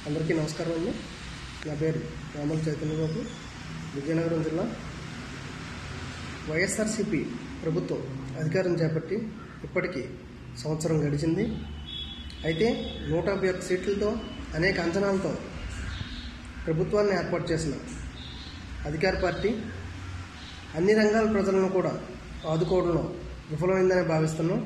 అందరికీ నమస్కారం అండి నా పేరు రామల చైతన్యబాబు విజయనగరం జిల్లా వైఎస్ఆర్సిపి ప్రభుత్వం అధికారం చేపట్టి ఇప్పటికీ సంవత్సరం గడిచింది అయితే నూట యాభై ఒక్క సీట్లతో అనేక అంచనాలతో ప్రభుత్వాన్ని ఏర్పాటు చేసిన అధికార పార్టీ అన్ని రంగాల ప్రజలను కూడా ఆదుకోవడంలో విఫలమైందని భావిస్తున్నాం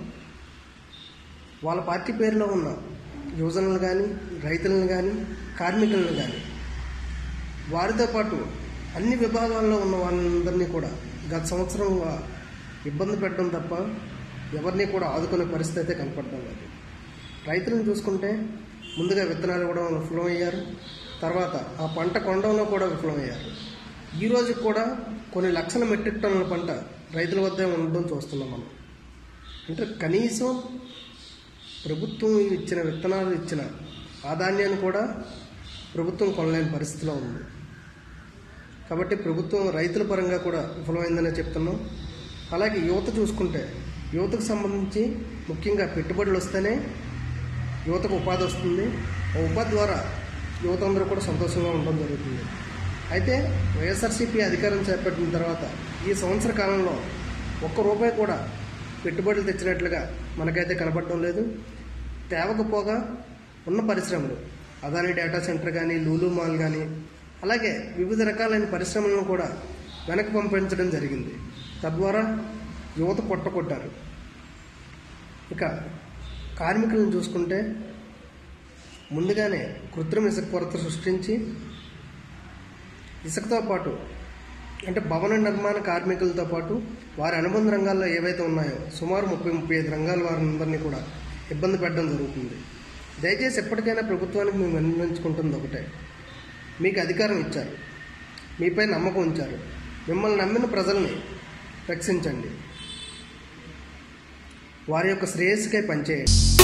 వాళ్ళ పార్టీ పేరులో ఉన్న యువజనులు కానీ రైతులను కానీ కార్మికులను కానీ వారితో పాటు అన్ని విభాగాల్లో ఉన్న వాళ్ళందరినీ కూడా గత సంవత్సరంగా ఇబ్బంది పెట్టడం తప్ప ఎవరిని కూడా ఆదుకునే పరిస్థితి అయితే కనపడడం లేదు రైతులను చూసుకుంటే ముందుగా విత్తనాలు ఇవ్వడం విఫలమయ్యారు తర్వాత ఆ పంట కొనడంలో కూడా విఫలమయ్యారు ఈ రోజు కూడా కొన్ని లక్షల మెట్రిక్ టన్నుల పంట రైతుల వద్దే ఉండడం చూస్తున్నాం మనం అంటే కనీసం ప్రభుత్వం ఇచ్చిన విత్తనాలు ఇచ్చిన ఆదాన్యాన్ని కూడా ప్రభుత్వం కొనలేని పరిస్థితిలో ఉంది కాబట్టి ప్రభుత్వం రైతుల పరంగా కూడా విఫలమైందనే చెప్తున్నాం అలాగే యువత చూసుకుంటే యువతకు సంబంధించి ముఖ్యంగా పెట్టుబడులు వస్తేనే యువతకు ఉపాధి వస్తుంది ఆ ఉపాధి ద్వారా యువత అందరూ కూడా సంతోషంగా ఉండడం జరుగుతుంది అయితే వైఎస్ఆర్సీపీ అధికారం చేపట్టిన తర్వాత ఈ సంవత్సర కాలంలో ఒక్క రూపాయి కూడా పెట్టుబడులు తెచ్చినట్లుగా మనకైతే కనపడడం లేదు తేవకపోగా ఉన్న పరిశ్రమలు అదాని డేటా సెంటర్ కానీ లూలు మాల్ కానీ అలాగే వివిధ రకాలైన పరిశ్రమలను కూడా వెనక్కి పంపించడం జరిగింది తద్వారా యువత పొట్టకొట్టారు ఇక కార్మికులను చూసుకుంటే ముందుగానే కృత్రిమ ఇసుక కొరత సృష్టించి ఇసుకతో పాటు అంటే భవన నిర్మాణ కార్మికులతో పాటు వారి అనుబంధ రంగాల్లో ఏవైతే ఉన్నాయో సుమారు ముప్పై ముప్పై ఐదు రంగాల వారందరినీ కూడా ఇబ్బంది పెట్టడం జరుగుతుంది దయచేసి ఎప్పటికైనా ప్రభుత్వానికి మేము విన్నవించుకుంటుంది ఒకటే మీకు అధికారం ఇచ్చారు మీపై నమ్మకం ఉంచారు మిమ్మల్ని నమ్మిన ప్రజల్ని రక్షించండి వారి యొక్క శ్రేయస్సుకై పనిచేయండి